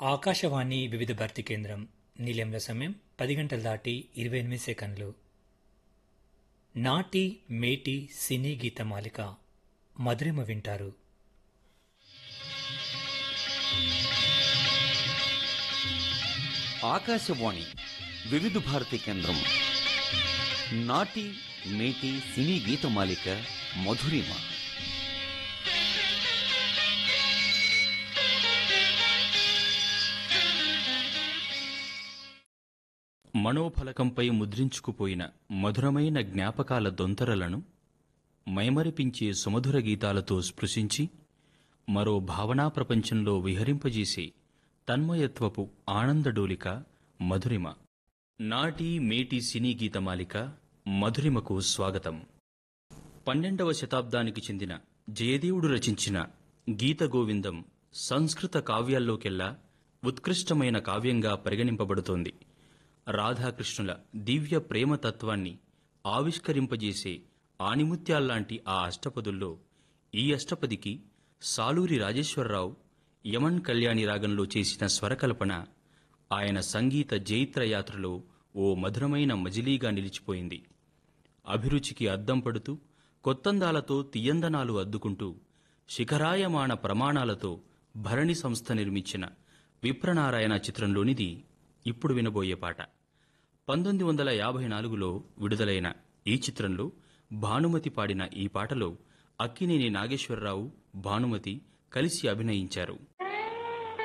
ఆకాశవాణి వివిధ భర్తీ కేంద్రం నీలెంల సమయం పది గంటలు దాటి ఇరవై ఎనిమిది సెకండ్లు నాటి మేటి సినీ గీతమాలిక మధురిమ వింటారు ఆకాశవాణి వివిధ భారతి కేంద్రం నాటి మేటి సినీ గీతమాలిక మధురిమ మనోఫలకంపై ముద్రించుకుపోయిన మధురమైన జ్ఞాపకాల దొంతరలను మైమరిపించే సుమధుర గీతాలతో స్పృశించి మరో భావనా ప్రపంచంలో విహరింపజేసే తన్మయత్వపు ఆనందడోలిక మధురిమ నాటి మేటి సినీ గీతమాలిక మధురిమకు స్వాగతం పన్నెండవ శతాబ్దానికి చెందిన జయదేవుడు రచించిన గీత గోవిందం సంస్కృత కావ్యాల్లోకెల్లా ఉత్కృష్టమైన కావ్యంగా పరిగణింపబడుతోంది రాధాకృష్ణుల దివ్య ప్రేమతత్వాన్ని ఆవిష్కరింపజేసే ఆణిముత్యాల్లాంటి ఆ అష్టపదుల్లో ఈ అష్టపదికి సాలూరి రాజేశ్వరరావు యమన్ కళ్యాణి రాగంలో చేసిన స్వరకల్పన ఆయన సంగీత జైత్రయాత్రలో ఓ మధురమైన మజిలీగా నిలిచిపోయింది అభిరుచికి అద్దం పడుతూ కొత్తందాలతో తియందనాలు అద్దుకుంటూ శిఖరాయమాన ప్రమాణాలతో భరణి సంస్థ నిర్మించిన విప్రనారాయణ చిత్రంలోనిది ఇప్పుడు వినబోయే పాట పంతొమ్మిది వందల యాభై నాలుగులో విడుదలైన ఈ చిత్రంలో భానుమతి పాడిన ఈ పాటలో అక్కినేని నాగేశ్వరరావు భానుమతి కలిసి అభినయించారు